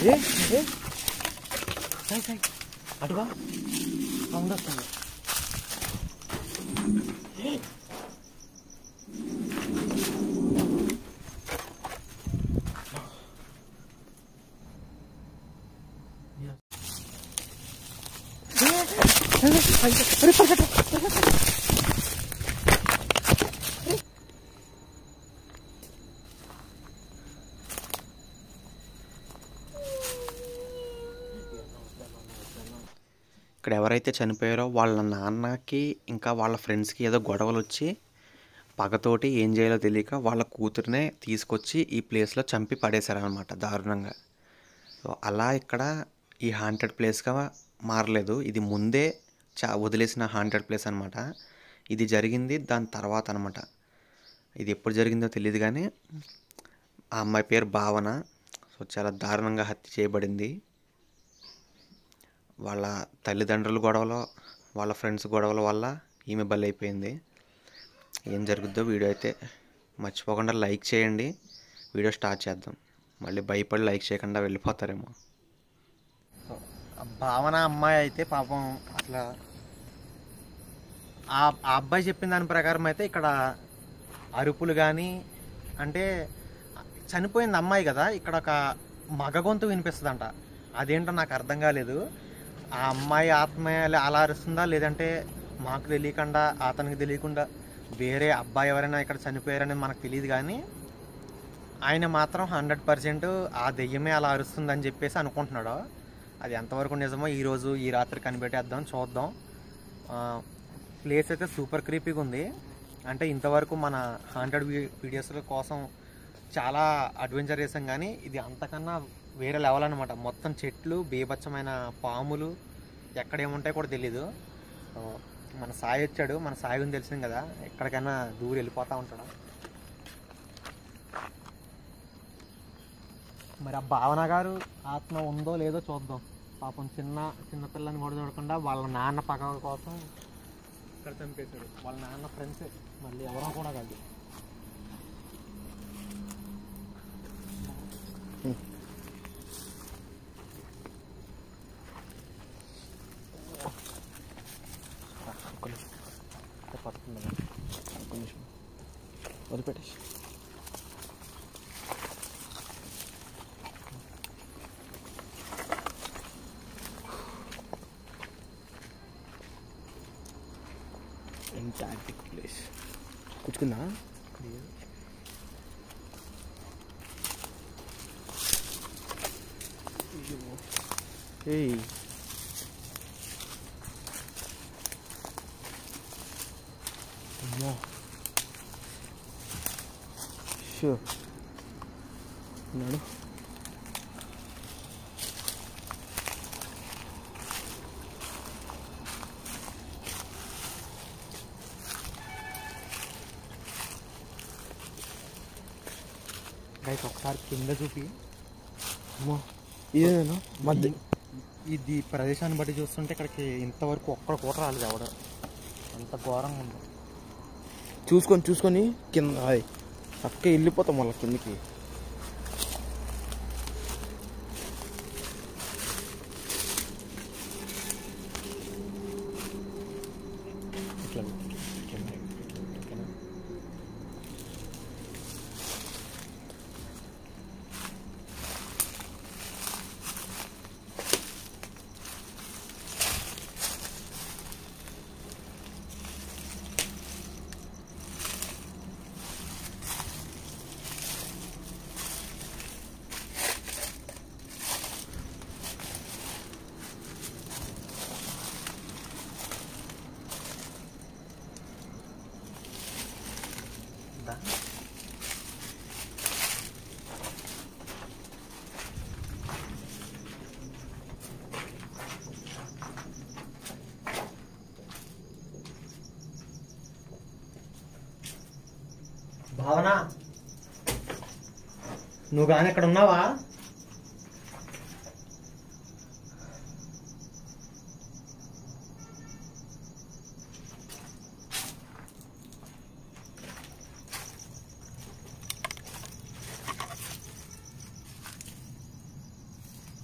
ఏ ఏ సాయి సాయి అటుగా సౌండ్ వస్తుంది ఇక్కడ ఎవరైతే చనిపోయారో వాళ్ళ నాన్నకి ఇంకా వాళ్ళ ఫ్రెండ్స్కి ఏదో గొడవలు వచ్చి పగతోటి ఏం చేయాలో తెలియక వాళ్ళ కూతురునే తీసుకొచ్చి ఈ ప్లేస్లో చంపి పడేశారనమాట దారుణంగా సో అలా ఇక్కడ ఈ హాంటెడ్ ప్లేస్గా మారలేదు ఇది ముందే చా వదిలేసిన హాంటెడ్ ప్లేస్ అనమాట ఇది జరిగింది దాని తర్వాత అనమాట ఇది ఎప్పుడు జరిగిందో తెలియదు కానీ ఆ అమ్మాయి పేరు భావన సో చాలా దారుణంగా హత్య చేయబడింది వాళ్ళ తల్లిదండ్రుల గొడవలో వాళ్ళ ఫ్రెండ్స్ గొడవల వల్ల ఈమె బలైపోయింది ఏం జరుగుద్దో వీడియో అయితే మర్చిపోకుండా లైక్ చేయండి వీడియో స్టార్ట్ చేద్దాం మళ్ళీ భయపడి లైక్ చేయకుండా వెళ్ళిపోతారేమో ఆ భావన అమ్మాయి అయితే పాపం అట్లా ఆ ఆ అబ్బాయి చెప్పిన దాని ప్రకారం అయితే ఇక్కడ అరుపులు కానీ అంటే చనిపోయింది అమ్మాయి కదా ఇక్కడ ఒక మగ గొంతు వినిపిస్తుందంట అదేంటో నాకు అర్థం కాలేదు ఆ అమ్మాయి ఆత్మ అలా అరుస్తుందా లేదంటే మాకు తెలియకుండా అతనికి తెలియకుండా వేరే అబ్బాయి ఎవరైనా ఇక్కడ చనిపోయారని మనకు తెలియదు కానీ ఆయన మాత్రం హండ్రెడ్ పర్సెంట్ ఆ దెయ్యమే అలా అరుస్తుందని చెప్పేసి అనుకుంటున్నాడు అది ఎంతవరకు నిజమో ఈరోజు ఈ రాత్రి కనిపెట్టేద్దాం చూద్దాం ప్లేస్ అయితే సూపర్ క్రీపీగా ఉంది అంటే ఇంతవరకు మన హండ్రెడ్ వీడియోస్ల కోసం చాలా అడ్వెంచర్ చేసాం కానీ ఇది అంతకన్నా వేరే లెవెల్ అనమాట మొత్తం చెట్లు బీభత్సమైన పాములు ఎక్కడ ఏముంటాయో కూడా తెలీదు సో, మన సాయి వచ్చాడు మన సాయి గురించి తెలిసింది కదా ఎక్కడికైనా దూరం వెళ్ళిపోతూ ఉంటాడు మరి ఆ భావన గారు ఆత్మ ఉందో లేదో చూద్దాం పాపం చిన్న చిన్న పిల్లని కూడా చూడకుండా వాళ్ళ నాన్న పగ కోసం ఇక్కడ చంపేశాడు వాళ్ళ నాన్న ఫ్రెండ్స్ మళ్ళీ ఎవరో కూడా కాదు పడుతుంది ఒక్క నిమిషం వదిలిపెట్టేసి ఎంటాటిక్ ప్లేస్ కూర్చుకుందా ఏయ్ అమ్మో షూ ఉన్నాడు గైస్ ఒకసారి కింద చూపి అమ్మో ఇదేనా మధ్య ఈ- ఇది ప్రదేశాన్ని బట్టి చూస్తుంటే ఇక్కడికి ఇంతవరకు ఒక్కడ కూట రాలేదు ఎవడ అంత ఘోరంగా ఉంది చూసుకొని చూసుకొని కింద అది అక్క వెళ్ళిపోతాం మళ్ళీ కిందికి ఇట్లా కింద ఓకేనా? దా. భావన నువ్వు కానీ ఇక్కడ ఉన్నావా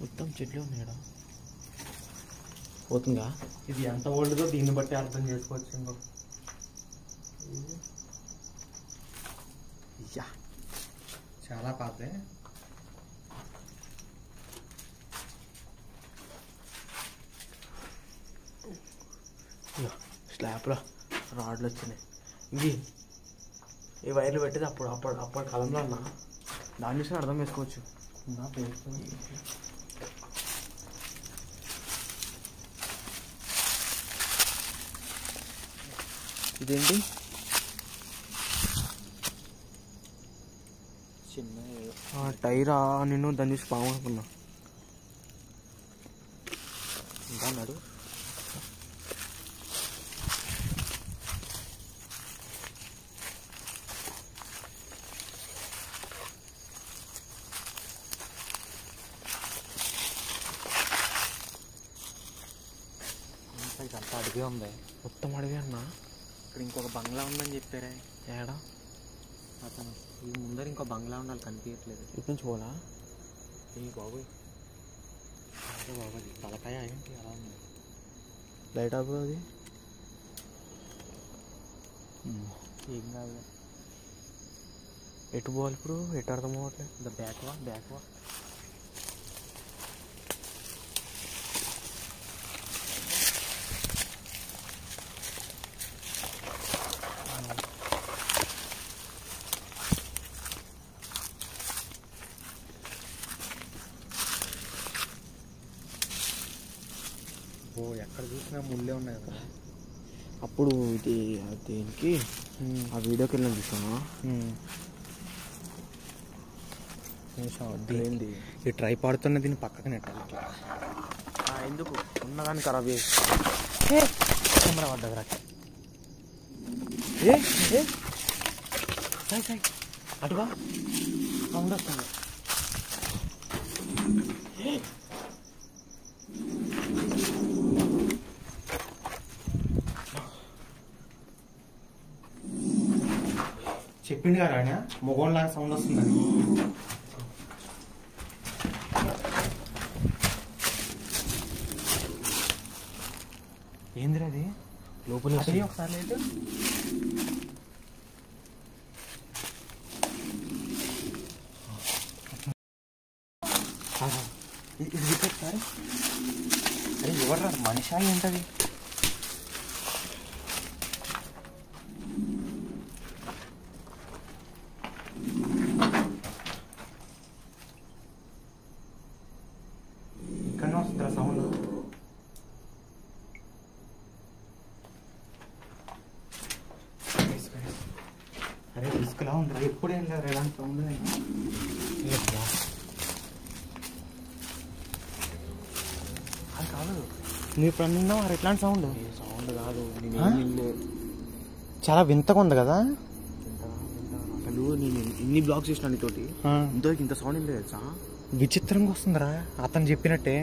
మొత్తం చెట్లు ఉన్నాయా పోతుందా ఇది ఎంత ఓల్డ్దో దీన్ని బట్టి అర్థం చేసుకోవచ్చు ఇంకో యా చాలా పాతే స్లాబ్లో రాడ్లు వచ్చినాయి ఇవి ఈ వైర్లు పెట్టేది అప్పుడు అప్పుడు అప్పటి కాలంలో అన్న దాని నుంచి అర్థం చేసుకోవచ్చు నా పేరు ఇదేంటి చిన్న ఏదో. టైరా నిన్ను దాన్ని చూసి పాము అనుకున్నా ఇంకా అన్నాడు అంతా ఇదంతా అడిగే ఉంది మొత్తం అడిగి అన్నా ఇక్కడ ఇంకొక బంగ్లా ఉందని చెప్పారే ఏడా అతను ఈ ముందర ఇంకో బంగ్లా ఉండాలి కనిపించట్లేదు ఇటు నుంచి పోలా ఏ బాబోయ్ అదే బాబోయ్ తలకాయ ఏంటి అలా ఉంది లైట్ ఆపు అది ఏం కాదు ఎటు పోవాలి ఇప్పుడు ఎటు అర్థం అవ్వట్లేదు ద బ్యాక్ వా బ్యాక్ వా ఓ ఎక్కడ చూసినా ముళ్ళే ఉన్నాయి కదా అప్పుడు ఇది దేనికి ఆ వీడియోకి వెళ్ళాను చూసాను ఏంది ఈ ట్రై పాడుతున్న దీన్ని పక్కకు నెట్టాలి ఇట్లా ఎందుకు ఉన్నదాన్ని ఖరాబ్ చేసి కెమెరా పడ్డది రా ఏ ఏ సాయి సాయి అటుగా సౌండ్ వస్తుంది చెప్పింది కదా ఆయన మొగోళ్ళ సౌండ్ వస్తుందని ఏందిరా అది లోపల అదే ఒకసారి లేదు ఇది రిపీట్ సార్ అరే ఎవర్రా మనిషా ఏంటది ఇక్కడనే వస్తుందా సౌండ్ అరే రిస్క్లా ఉంది ఎప్పుడేం లేదు ఎలాంటి సౌండ్ అది కాదు నీ ఫ్రెండ్ ఉన్నావు అరే ఎట్లాంటి సౌండ్ సౌండ్ కాదు ఆ? నేను చాలా వింతగా ఉంది కదా అసలు నేను ఇన్ని బ్లాగ్స్ చేసిన నీతోటి ఇంతవరకు ఇంత సౌండ్ ఏం లేదు తెలుసా విచిత్రంగా వస్తుందిరా అతను చెప్పినట్టే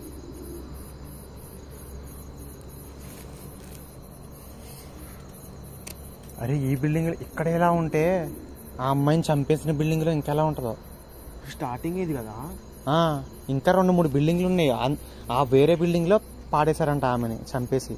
అరే ఈ బిల్డింగ్ ఇక్కడ ఎలా ఉంటే ఆ అమ్మాయిని చంపేసిన బిల్డింగ్లో ఇంకెలా ఉంటుందో స్టార్టింగ్ ఇది కదా ఆ, ఇంకా రెండు మూడు బిల్డింగ్లు ఉన్నాయి అన్- ఆ వేరే బిల్డింగ్లో పాడేశారంట ఆమెని చంపేసి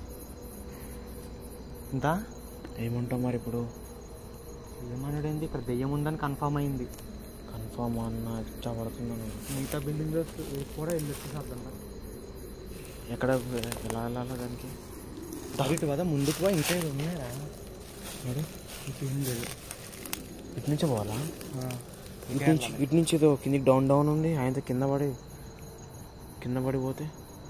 ఇంత ఏమంటావు మరి ఇప్పుడు ఏమన్నాడేంది ఇక్కడ దెయ్యం ఉందని కన్ఫామ్ అయింది కన్ఫామ్ అన్న ఇష్టపడుతున్నాను మిగతా బిల్డింగ్లో కూడా వెళ్ళొచ్చేసి ఎక్కడ ఎలా వెళ్ళాలి దానికి ఇటు కదా ముందుకు పో ఇంకా ఏదో ఉన్నాయా మరి ఇంకేం లేదు ఇటు నుంచి పోవాలా ఆ, ఇటు నుంచి ఇటు నుంచి ఏదో కిందికి డౌన్ డౌన్ ఉంది ఆయన కింద పడి కింద పడిపోతే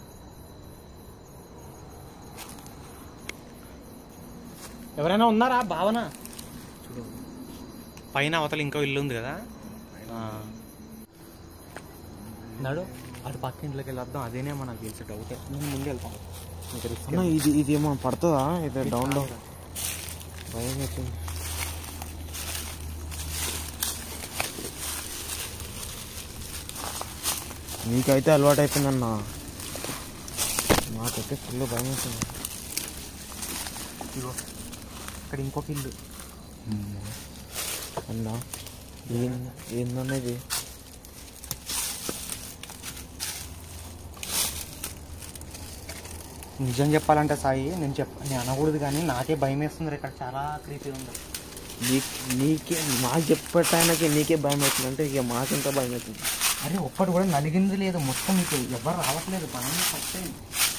ఎవరైనా ఉన్నారా భావన చూడు పైన అవతల ఇంకో ఇల్లు ఉంది కదా నడు అటు పక్క ఇంట్లోకి వెళ్ళొద్దాం అదేనే మనకు తెలిసి డౌట్ నేను ముందు వెళ్తాను ఇంకా risk అన్న ఇది ఇది ఏమో పడుతుందా ఇది డౌన్ డౌన్ భయం అవుతుంది నీకైతే అలవాటు అయిపోయిందన్న నాకైతే ఫుల్ భయం అవుతుంది ఇగో ఇక్కడ ఇంకొక ఇల్లు అన్నా ఏం ఏందన్నది నిజం చెప్పాలంటే సాయి నేను చెప్ప నేను అనకూడదు కానీ నాకే భయం వేస్తుంది ఇక్కడ చాలా క్రీపీ ఉంది నీ నీకే మాకు చెప్పటానికి నీకే భయం అవుతుంది అంటే ఇక మాకెంత భయం అవుతుంది అరే ఒక్కటి కూడా నలిగింది లేదు మొత్తం మీకు ఎవరు రావట్లేదు భయం ఫస్ట్ టైం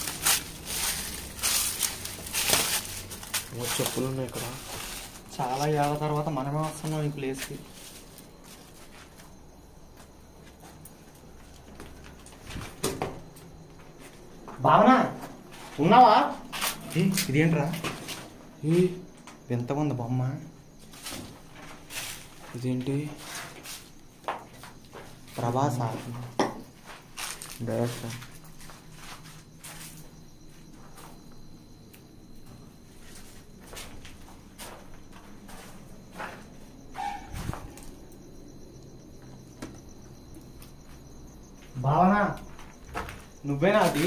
ఓ చెప్పులు ఉన్నాయి ఇక్కడ చాలా ఏళ్ళ తర్వాత మనమే వస్తున్నాం ఈ ప్లేస్కి భావన ఉన్నావా ఏ, ఇదేంట్రా ఈ వింతగా ఉంది బొమ్మ ఇదేంటి ప్రభాస డైరెక్టర్ భావన నువ్వేనా అది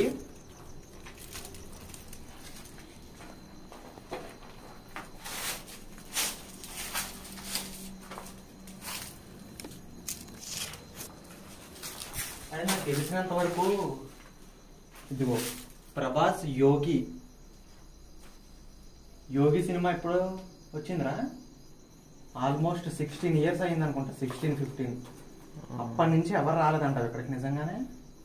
అరే నాకు తెలిసినంత వరకు ఇదిగో ప్రభాస్ యోగి యోగి సినిమా ఎప్పుడు వచ్చిందిరా ఆల్మోస్ట్ సిక్స్టీన్ ఇయర్స్ అయింది అనుకుంటా సిక్స్టీన్ ఫిఫ్టీన్ అప్పటి నుంచి ఎవరు రాలేదంటారు ఇక్కడికి నిజంగానే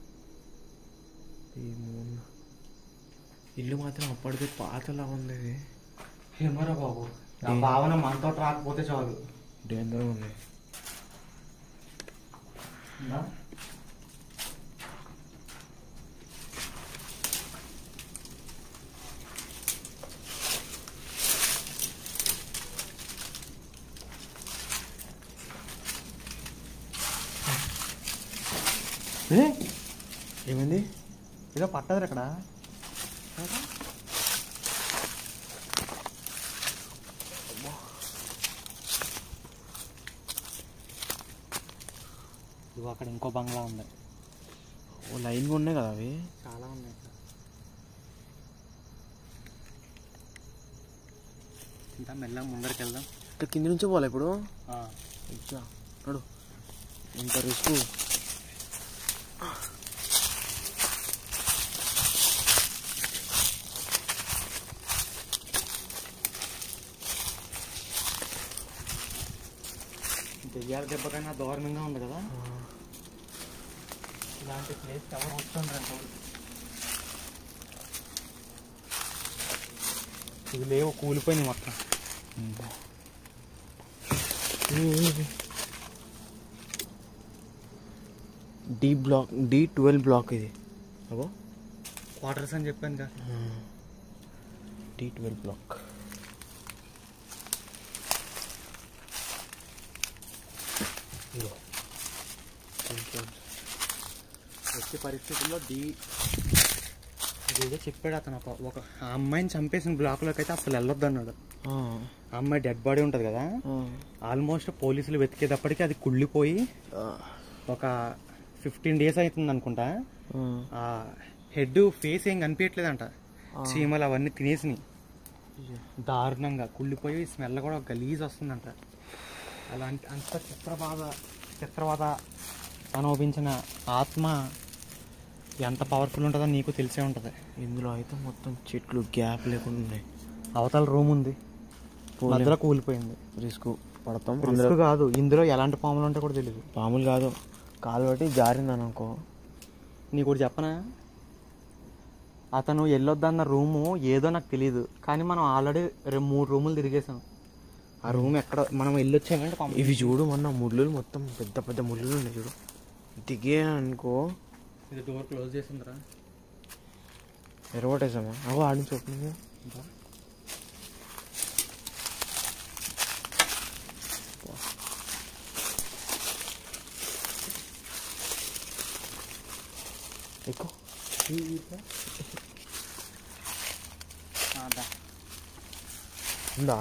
ఈ మూల. ఇల్లు మాత్రం అప్పటిది పాతలా ఉంది ఇది ఏమరా బాబు ఆ భావన మనతో రాకపోతే చాలు డేంజర్ ఉంది ఉందా? ఏ, ఏమైంది ఏదో పట్టదు ఇక్కడ ఇదిగో అక్కడ ఇంకో బంగ్లా ఉంది ఓ లైన్గా ఉన్నాయి కదా అవి చాలా ఉన్నాయి ఇక్కడ ఇంకా మెల్లగా ముందరికి వెళ్దాం ఇక్కడ కింద నుంచి పోలే ఇప్పుడు ఆ, అయ్యా నడు ఇంత రిస్క్ దెయ్యాల దెబ్బ కన్నా దారుణంగా ఉంది కదా ఇలాంటి ప్లేస్ ఎవరు వస్తుండ్రంట ఇవి లేవు కూలిపోయినాయి మొత్తం D block D twelve block ఇది అగో క్వార్టర్స్ అని చెప్పాను కదా డి ట్వెల్వ్ బ్లాక్ ఇదిగో వచ్చే పరిస్థితుల్లో డి ఇదేదో చెప్పాడు అతను ఒక ఒక ఆ అమ్మాయిని చంపేసిన బ్లాక్లోకి అయితే అసలు వెళ్ళొద్దు అన్నాడు ఆ, ఆ అమ్మాయి డెడ్ బాడీ ఉంటుంది కదా ఆ, ఆల్మోస్ట్ పోలీసులు వెతికేటప్పటికి అది కుళ్ళిపోయి ఆ, ఒక ఫిఫ్టీన్ డేస్ అవుతుంది అనుకుంటా ఆ. ఆ హెడ్ ఫేస్ ఏం కనిపించట్లేదంట చీమలు అవన్నీ తినేసినాయి దారుణంగా కుళ్ళిపోయి స్మెల్ కూడా గలీజ్ వస్తుందంట అలాంటి అంత చిత్రబాధ చిత్రబాధ అనుభవించిన ఆత్మ ఎంత పవర్ఫుల్ ఉంటుందో నీకు తెలిసే ఉంటుంది ఇందులో అయితే మొత్తం చెట్లు గ్యాప్ లేకుండా ఉన్నాయి అవతల రూమ్ ఉంది పోలేం. మధ్యలో కూలిపోయింది రిస్క్ పడతాం రిస్క్ అందులో కాదు ఇందులో ఎలాంటి పాములు ఉంటాయో కూడా తెలియదు పాములు కాదు కాలు పట్టి జారిందని అనుకో నీకు కూడా చెప్పనా అతను వెళ్ళొద్దన్న రూము ఏదో నాకు తెలియదు కానీ మనం ఆల్రెడీ రెండు మూడు రూములు తిరిగేసాం ఆ రూమ్ ఎక్కడ మనం వెళ్ళొచ్చామంటే పాము- ఇవి చూడు మొన్న ముళ్ళు మొత్తం పెద్ద పెద్ద ముళ్ళు ఉన్నాయి చూడు దిగే అనుకో ఇది డోర్ క్లోజ్ చేసిందిరా ఎరగొట్టేసామా అగో ఆడి నుంచి ఓపెనింగ్ ఎక్కువ ఉందా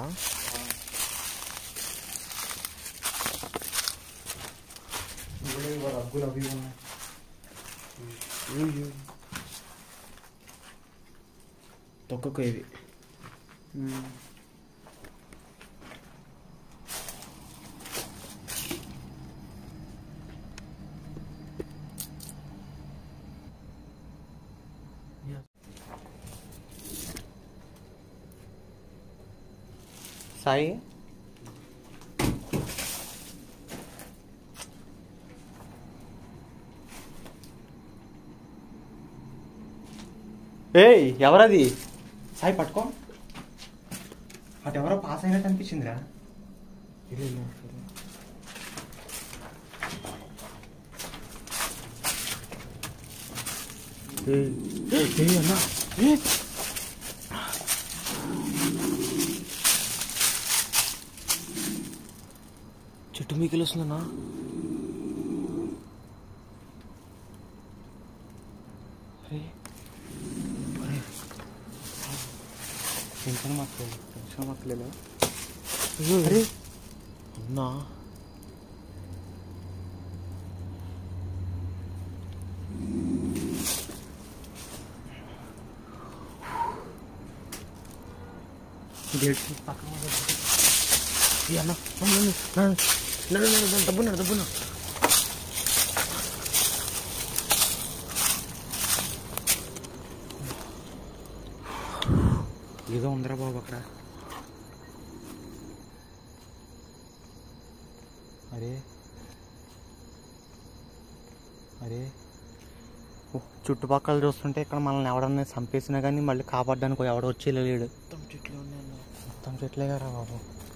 రగ్గులు అవి ఉన్నాయి తొక్కకు ఇవి సాయి ఏయ్ ఎవరది సాయి పట్టుకో అటు ఎవరో పాస్ అయినట్టు అనిపించిందిరా ఇల్లు ఇల్లు ఇల్లు. ఏయ్, ఏయ్ అన్నా ఏయ్. చెట్టు మీకెళ్ళి వస్తుందన్నా అరే అరే టెన్షన్ మాకు టెన్షన్ మాకు అరే అన్నా గేట్ పక్కన ఏ అన్న నన్ను నన్ను నన్ను నన్ను డబ్బున్నా డబ్బున్నా ఏదో ఉందిరా బాబు అక్కడ అరే అరే ఓ, చుట్టుపక్కల చూస్తుంటే ఇక్కడ మనల్ని ఎవడన్నా చంపేసినా కానీ మళ్ళీ కాపాడడానికి ఎవడ వచ్చి లేడు మొత్తం చెట్లు ఉన్నాయి అన్న మొత్తం చెట్లే కదా బాబు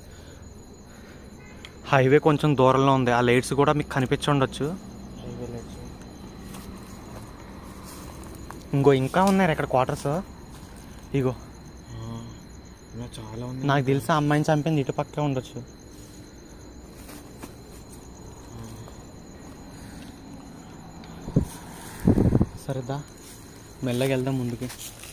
హైవే కొంచెం దూరంలో ఉంది ఆ లైట్స్ కూడా మీకు కనిపించి ఉండొచ్చు హైవే లైట్స్ ఇంకో ఇంకా ఉన్నారు ఇక్కడ క్వార్టర్స్ ఇగో ఇంకా చాలా ఉంది నాకు తెలిసి ఆ అమ్మాయిని చంపింది ఇటు పక్కే ఉండొచ్చు సరేదా మెల్లగా వెళ్దాం ముందుకి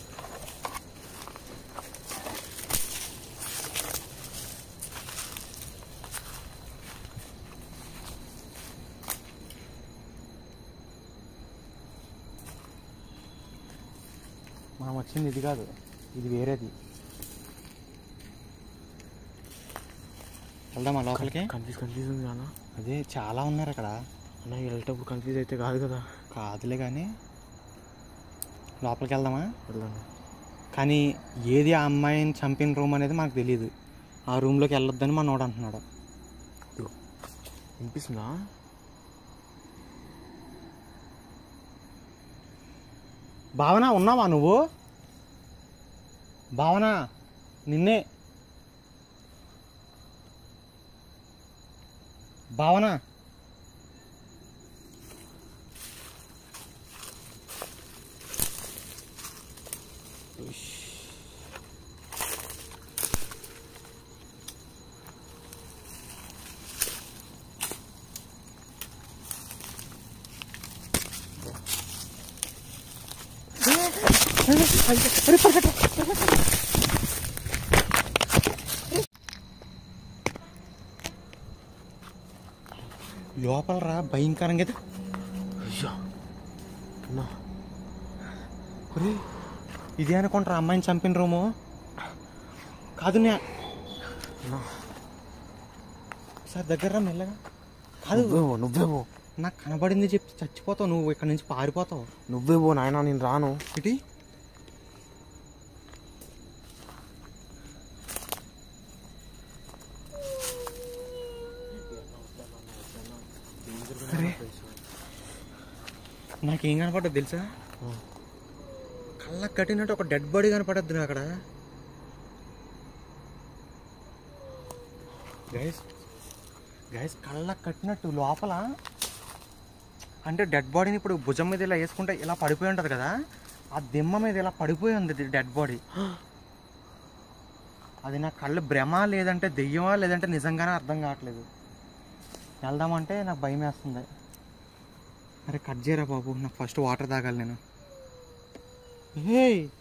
మనం వచ్చింది ఇది కాదు ఇది వేరేది వెళ్దామా లోపలికి కన్ఫ్యూజ్ కన్ఫ్యూజ్ ఉంది అన్న అదే చాలా ఉన్నారు అక్కడ అన్న వెళ్ళేటప్పుడు కన్ఫ్యూజ్ అయితే కాదు కదా కాదులే కానీ లోపలికి వెళ్దామా వెళ్ళండి కానీ ఏది ఆ అమ్మాయిని చంపిన రూమ్ అనేది మనకు తెలియదు ఆ రూమ్లోకి వెళ్ళొద్దని మనోడు అంటున్నాడు వినిపిస్తుందా భావన ఉన్నావా నువ్వు భావన నిన్నే భావన లోపల రా భయంకరంగా అయితే అయ్యా అన్నా ఒరే, ఇదే అనుకుంటారా అమ్మాయిని చంపిన రూము కాదు నే అన్నా సార్ దగ్గర రా మెల్లగా కాదు నువ్వేమో నువ్వేమో నాకు కనబడింది చెప్తే చచ్చిపోతావు నువ్వు ఇక్కడ నుంచి పారిపోతావు నువ్వేమో నాయన నేను రాను ఇటీ అరే నాకేం కనపడ్డది తెలుసా కళ్ళకు కట్టినట్టు ఒక డెడ్ బాడీ కనపడద్దు నాకు అక్కడ గైస్ గైస్ కళ్ళకు కట్టినట్టు లోపల అంటే డెడ్ బాడీని ఇప్పుడు భుజం మీద ఇలా వేసుకుంటే ఇలా పడిపోయి ఉంటుంది కదా ఆ దిమ్మ మీద ఇలా పడిపోయి ఉంది డెడ్ బాడీ అది నా కళ్ళు భ్రమ లేదంటే దెయ్యమా లేదంటే నిజంగానే అర్థం కావట్లేదు వెళ్దామంటే నాకు భయం వేస్తుంది అరే కట్ చేయరా బాబు నాకు ఫస్ట్ వాటర్ తాగాలి నేను ఏయ్